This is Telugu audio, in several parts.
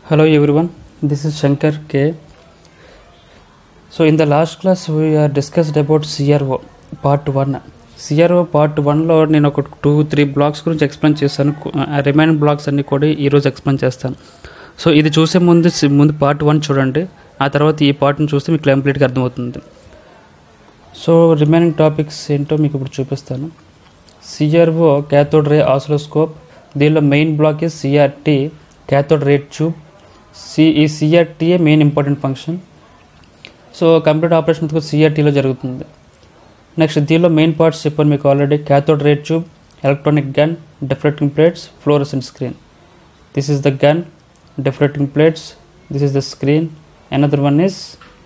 Hello everyone, this is Shankar K. So in the last class we are discussed about CRO part 1. CRO part వన్లో నేను ఒక టూ త్రీ బ్లాక్స్ గురించి ఎక్స్ప్లెయిన్ చేశాను రిమైనింగ్ బ్లాక్స్ అన్ని కూడా ఈరోజు ఎక్స్ప్లెయిన్ చేస్తాను సో ఇది చూసే ముందు సి- ముందు పార్ట్ వన్ చూడండి ఆ తర్వాత ఈ పార్ట్ని చూస్తే మీకు కంప్లీట్గా అర్థమవుతుంది సో రిమైనింగ్ టాపిక్స్ ఏంటో మీకు ఇప్పుడు చూపిస్తాను సిఆర్ఓ క్యాథోడ్ రే ఆసిలోస్కోప్ దీనిలో main block is CRT cathode ray tube see ఈ సిఆర్టీఏ main important function so computer operation అంతా సిఆర్టీలో జరుగుతుంది నెక్స్ట్ దీనిలో మెయిన్ పార్ట్స్ చెప్పాను మీకు already cathode ray tube electronic gun deflecting plates fluorescent screen this is the gun deflecting plates this is the screen another one is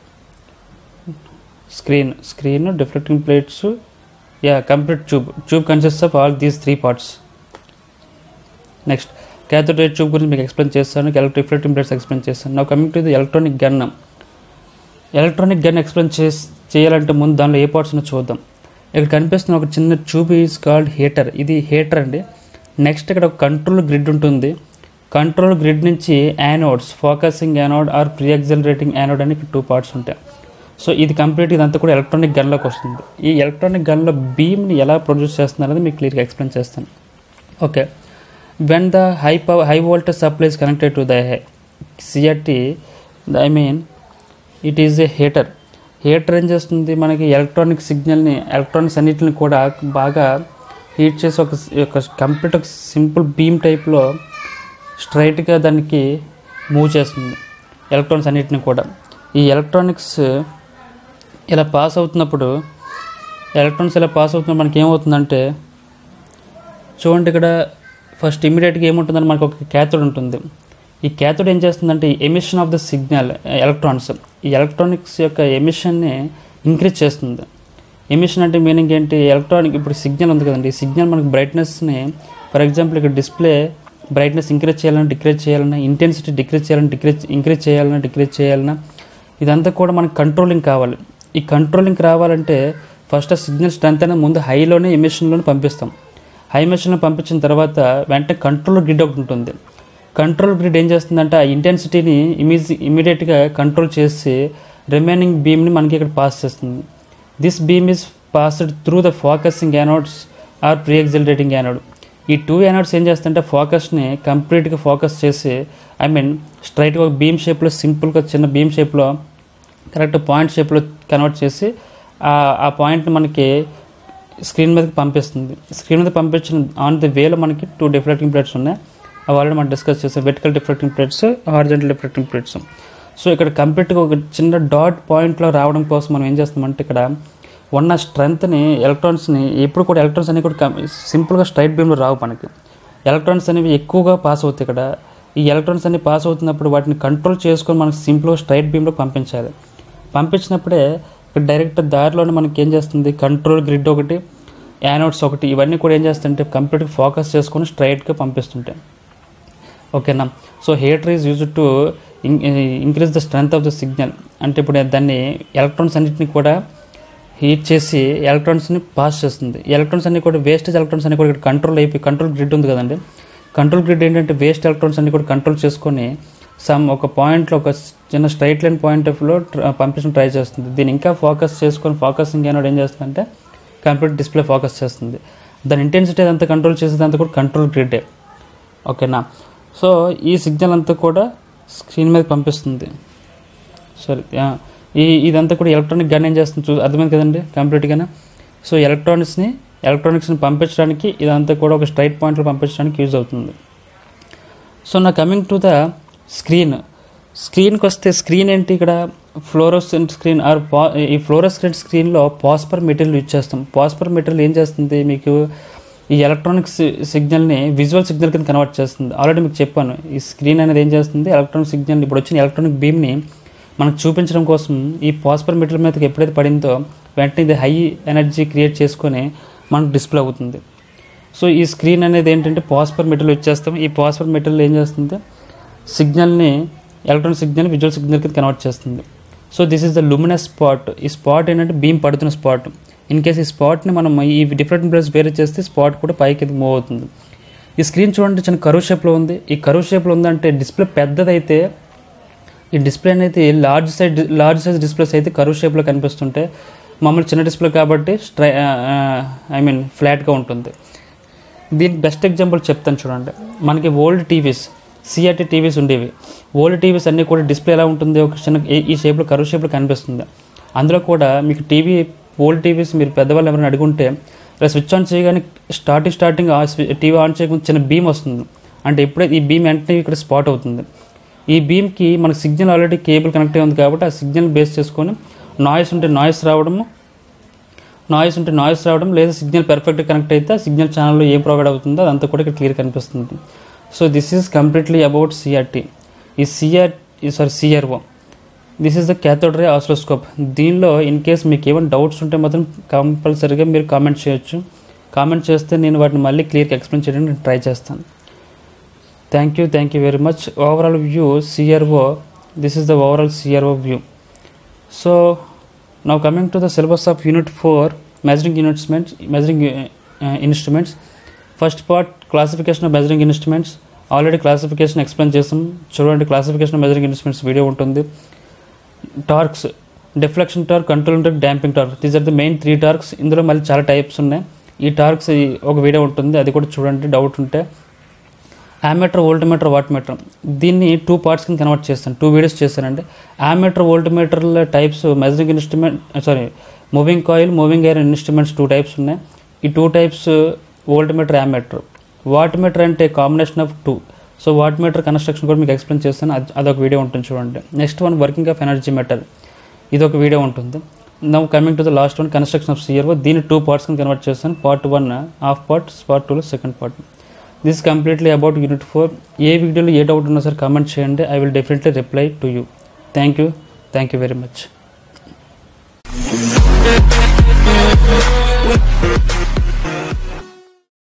screen screen deflecting plates yeah complete tube tube consist of all these three parts next cathode ray tube గురించి మీకు ఎక్స్ప్లెయిన్ చేస్తాను రిఫ్లెక్టింగ్ ప్లేట్స్ ఎక్స్ప్లెయిన్ చేస్తాను now coming to the electronic gun electronic gun explain చేసి చేయాలంటే ముందు దానిలో ఏ పార్ట్స్ ఉన్నాయో చూద్దాం ఇక్కడ కనిపిస్తున్న ఒక చిన్న ట్యూబ్ ఈజ్ కాల్డ్ హీటర్ ఇది హీటర్ అండి నెక్స్ట్ ఇక్కడ ఒక కంట్రోల్ గ్రిడ్ ఉంటుంది కంట్రోల్ గ్రిడ్ నుంచి anodes focusing anode or pre accelerating anode అని టూ పార్ట్స్ ఉంటాయి సో ఇది కంప్లీట్ ఇదంతా కూడా ఎలక్ట్రానిక్ గన్లోకి వస్తుంది ఈ ఎలక్ట్రానిక్ గన్లో బీమ్ని ఎలా ప్రొడ్యూస్ చేస్తున్నారు అనేది మీకు క్లియర్గా ఎక్స్ప్లెయిన్ చేస్తాను okay when the high power high voltage supply is connected to the CRT I mean it is a heater heater ఏం చేస్తుంది మనకి ఎలక్ట్రానిక్ సిగ్నల్ని ఎలక్ట్రానిక్స్ అన్నిటిని కూడా బాగా హీట్ చేసి ఒక ఒక కంప్లీట్ ఒక సింపుల్ బీమ్ టైప్లో స్ట్రైట్గా దానికి మూవ్ చేస్తుంది ఎలక్ట్రానిక్స్ అన్నిటిని కూడా ఈ ఎలక్ట్రానిక్స్ ఇలా పాస్ అవుతున్నప్పుడు ఎలక్ట్రానిక్స్ ఇలా పాస్ అవుతున్నప్పుడు మనకి ఏమవుతుందంటే చూడండి ఇక్కడ ఫస్ట్ ఇమీడియట్గా ఏముంటుందంటే మనకు ఒక క్యాథోడ్ ఉంటుంది ఈ క్యాథోడ్ ఏం చేస్తుందంటే ఈ emission of the signal electrons ఈ ఎలక్ట్రానిక్స్ యొక్క ఎమిషన్ని ఇంక్రీజ్ చేస్తుంది ఎమిషన్ అంటే మీనింగ్ ఏంటి ఎలక్ట్రానిక్ ఇప్పుడు సిగ్నల్ ఉంది కదండి ఈ సిగ్నల్ మనకి బ్రైట్నెస్ని ఫర్ ఎగ్జాంపుల్ ఇక్కడ డిస్ప్లే బ్రైట్నెస్ ఇంక్రీజ్ చేయాలన్నా డిక్రీజ్ చేయాలన్నా ఇంటెన్సిటీ డిక్రీజ్ చేయాలన్నా డిక్రీజ్ ఇంక్రీజ్ చేయాలన్నా డిక్రీజ్ చేయాలన్నా ఇదంతా కూడా మనకి కంట్రోలింగ్ కావాలి ఈ కంట్రోలింగ్ రావాలంటే ఫస్ట్ ఆ సిగ్నల్ స్ట్రెంత్ అనేది ముందు హైలోనే ఎమిషన్లోనే పంపిస్తాం హై మెషిన్లో పంపించిన తర్వాత వెంటనే కంట్రోల్ గ్రిడ్ ఒకటి ఉంటుంది కంట్రోల్ గ్రిడ్ ఏం చేస్తుందంటే ఆ ఇంటెన్సిటీని ఇమీజ్ ఇమీడియట్గా కంట్రోల్ చేసి రిమైనింగ్ బీమ్ని మనకి ఇక్కడ పాస్ చేస్తుంది this beam is passed through the focusing anodes or pre accelerating anode ఈ టూ యానోడ్స్ ఏం చేస్తుంటే ఫోకస్ని కంప్లీట్గా ఫోకస్ చేసి ఐ మీన్ స్ట్రైట్గా ఒక బీమ్ షేప్లో సింపుల్గా చిన్న బీమ్ షేప్లో కరెక్ట్ పాయింట్ షేప్లో కన్వర్ట్ చేసి ఆ- ఆ పాయింట్ని మనకి స్క్రీన్ మీదకి పంపిస్తుంది స్క్రీన్ మీద పంపించిన ఆన్ ది వేలో మనకి టూ డిఫ్లెక్టింగ్ ప్లేట్స్ ఉన్నాయి అవి ఆల్రెడీ మనం డిస్కస్ చేసాం vertical deflecting plates horizontal deflecting plates so ఇక్కడ కంప్లీట్గా ఒక చిన్న డాట్ పాయింట్లో రావడం కోసం మనం ఏం చేస్తామంటే ఇక్కడ ఉన్న స్ట్రెంత్ని ఎలక్ట్రాన్స్ని ఎప్పుడు కూడా ఎలక్ట్రాన్స్ అనేవి కూడా సింపుల్గా స్ట్రైట్ బీమ్లో రావు మనకి ఎలక్ట్రాన్స్ అనేవి ఎక్కువగా పాస్ అవుతాయి ఇక్కడ ఈ ఎలక్ట్రాన్స్ అన్ని పాస్ అవుతున్నప్పుడు వాటిని కంట్రోల్ చేసుకొని మనకి సింపుల్గా స్ట్రైట్ బీమ్లో పంపించాలి పంపించినప్పుడే ఇక్కడ డైరెక్ట్ దారిలోనే మనకి ఏం చేస్తుంది కంట్రోల్ గ్రిడ్ ఒకటి యానోడ్స్ ఒకటి ఇవన్నీ కూడా ఏం చేస్తుంటే కంప్లీట్గా ఫోకస్ చేసుకొని స్ట్రైట్గా పంపిస్తుంటాయి ఓకేనా so heater is use to increase the strength of the signal అంటే ఇప్పుడు దాన్ని ఎలక్ట్రాన్స్ అన్నింటినీ కూడా హీట్ చేసి ఎలక్ట్రాన్స్ని పాస్ చేస్తుంది ఎలక్ట్రాన్స్ అన్ని కూడా వేస్టేజ్ ఎలక్ట్రాన్స్ అన్ని కూడా ఇక్కడ కంట్రోల్ అయిపోయి కంట్రోల్ గ్రిడ్ ఉంది కదండి కంట్రోల్ గ్రిడ్ ఏంటంటే వేస్ట్ ఎలక్ట్రాన్స్ అన్ని కూడా కంట్రోల్ చేసుకొని సమ్ ఒక పాయింట్లో ఒక చిన్న స్ట్రైట్ లైన్ పాయింట్ ఆఫ్లో పంపించడం ట్రై చేస్తుంది దీన్ని ఇంకా ఫోకస్ చేసుకొని ఫోకసింగ్ అయినప్పుడు ఏం చేస్తుందంటే కంప్లీట్ డిస్ప్లే ఫోకస్ చేస్తుంది దాని ఇంటెన్సిటీ అదంతా కంట్రోల్ చేసేదంతా కూడా కంట్రోల్ గ్రిడ్డే ఓకేనా సో ఈ సిగ్నల్ అంతా కూడా స్క్రీన్ మీద పంపిస్తుంది సరే ఆ, ఈ ఇదంతా కూడా ఎలక్ట్రానిక్ గన్ ఏం చేస్తుంది చూ అర్థమైంది కదండి కంప్లీట్గానే సో ఎలక్ట్రానిక్స్ని ఎలక్ట్రానిక్స్ని పంపించడానికి ఇదంతా కూడా ఒక స్ట్రైట్ పాయింట్లో పంపించడానికి యూజ్ అవుతుంది so now coming to the screen స్క్రీన్కి వస్తే స్క్రీన్ ఏంటి ఇక్కడ ఫ్లోరోసెంట్ స్క్రీన్ ఆర్ పా ఈ ఫ్లోరోసెంట్ స్క్రీన్లో పాస్పర్ మెటీరియల్ యూజ్ చేస్తాం పాస్పర్ మెటీరియల్ ఏం చేస్తుంది మీకు ఈ ఎలక్ట్రానిక్ సిగ్నల్ని విజువల్ సిగ్నల్ కింద కన్వర్ట్ చేస్తుంది ఆల్రెడీ మీకు చెప్పాను ఈ స్క్రీన్ అనేది ఏం చేస్తుంది ఎలక్ట్రానిక్ సిగ్నల్ ఇప్పుడు వచ్చిన ఎలక్ట్రానిక్ బీమ్ని మనకు చూపించడం కోసం ఈ పాస్పర్ మెటీరియల్ మీదకి ఎప్పుడైతే పడిందో వెంటనే ఇది హై ఎనర్జీ క్రియేట్ చేసుకొని మనకు డిస్ప్లే అవుతుంది సో ఈ స్క్రీన్ అనేది ఏంటంటే పాస్పర్ మెటీరియల్ ఇచ్చేస్తాం ఈ పాస్పర్ మెటీరియల్ ఏం చేస్తుంది సిగ్నల్ని ఎలక్ట్రానిక్ సిగ్నల్ విజువల్ సిగ్నల్ కింద కన్వర్ట్ చేస్తుంది so this is the luminous spot ఈ స్పాట్ ఏంటంటే బీమ్ పడుతున్న స్పాట్ ఇన్ కేస్ ఈ స్పాట్ని మనం ఈ డిఫరెంట్ ప్లేస్ వేరే చేస్తే స్పాట్ కూడా పైకి మూవ్ అవుతుంది ఈ స్క్రీన్ చూడండి చిన్న కరువు షేప్లో ఉంది ఈ కరువు షేప్లో ఉందంటే డిస్ప్లే పెద్దదైతే ఈ డిస్ప్లే అనేది large size large size displays అయితే కరువు షేప్లో కనిపిస్తుంటే మామూలు చిన్న డిస్ప్లే కాబట్టి స్ట్రై ఐ మీన్ ఫ్లాట్గా ఉంటుంది దీనికి బెస్ట్ ఎగ్జాంపుల్ చెప్తాను చూడండి మనకి ఓల్డ్ టీవీస్ సిఆర్టీ టీవీస్ ఉండేవి ఓల్డ్ టీవీస్ అన్నీ కూడా డిస్ప్లే ఎలా ఉంటుంది ఒక చిన్న ఈ- ఈ షేప్లో కరువు షేప్లో కనిపిస్తుంది అందులో కూడా మీకు టీవీ ఓల్డ్ టీవీస్ మీరు పెద్దవాళ్ళు ఎవరైనా అడుగుంటే ఇలా స్విచ్ ఆన్ చేయగానే స్టార్టింగ్ స్టార్టింగ్ ఆ టీవీ ఆన్ చేయకుండా చిన్న బీమ్ వస్తుంది అంటే ఇప్పుడే ఈ బీమ్ వెంటనే ఇక్కడ స్పాట్ అవుతుంది ఈ బీమ్కి మనకు సిగ్నల్ ఆల్రెడీ కేబుల్ కనెక్ట్ అయి ఉంది కాబట్టి ఆ సిగ్నల్ బేస్ చేసుకొని నాయిస్ ఉంటే నాయిస్ రావడము నాయిస్ ఉంటే నాయిస్ రావడం లేదా సిగ్నల్ పర్ఫెక్ట్గా కనెక్ట్ అయితే ఆ సిగ్నల్ ఛానల్లో ఏం ప్రొవైడ్ అవుతుందో అదంతా కూడా ఇక్కడ క్లియర్ కనిపిస్తుంది so this is completely about CRT ఈ CR sorry CRO this is the cathode ray oscilloscope దీనిలో ఇన్ కేస్ మీకు ఏమైనా డౌట్స్ ఉంటే మాత్రం కంపల్సరీగా మీరు కామెంట్ చేయొచ్చు కామెంట్ చేస్తే నేను వాటిని మళ్ళీ క్లియర్గా ఎక్స్ప్లెయిన్ చేయడానికి నేను ట్రై చేస్తాను thank you thank you very much overall view CRO this is the overall CRO view so now coming to the syllabus of unit 4 measuring instruments measuring uh, instruments first part classification of measuring instruments already classification explain చేసాం చూడండి క్లాసిఫికేషన్ మెజరింగ్ ఇన్స్ట్రుమెంట్స్ వీడియో ఉంటుంది torques deflection torque control torque damping torque these are the main three torques ఇందులో మళ్ళీ చాలా టైప్స్ ఉన్నాయి ఈ టార్క్స్ ఒక వీడియో ఉంటుంది అది కూడా చూడండి డౌట్ ఉంటే ఆమీటర్ వోల్టమీటర్ వాట్మీటర్ దీన్ని టూ పార్ట్స్ కింద కన్వర్ట్ చేస్తాను టూ వీడియోస్ చేశానండి ఆమీటర్ వోల్టమీటర్ల types measuring instrument sorry moving coil moving iron instruments two types ఉన్నాయి ఈ two types voltmeter ammeter wattmeter అంటే combination of two so wattmeter construction కూడా మీకు ఎక్స్ప్లెయిన్ చేస్తాను అది అదొక వీడియో ఉంటుంది చూడండి next one working of energy meter ఇది ఒక వీడియో ఉంటుంది now coming to the last one construction of సియర్వో దీన్ని టూ పార్ట్స్ కింద కన్వర్ట్ చేస్తాను part one half part part టూలో second part this completely about unit four ఏ వీడియోలో ఏ డౌట్ ఉన్నా సార్ కామెంట్ చేయండి I will definitely reply to you thank you thank you very much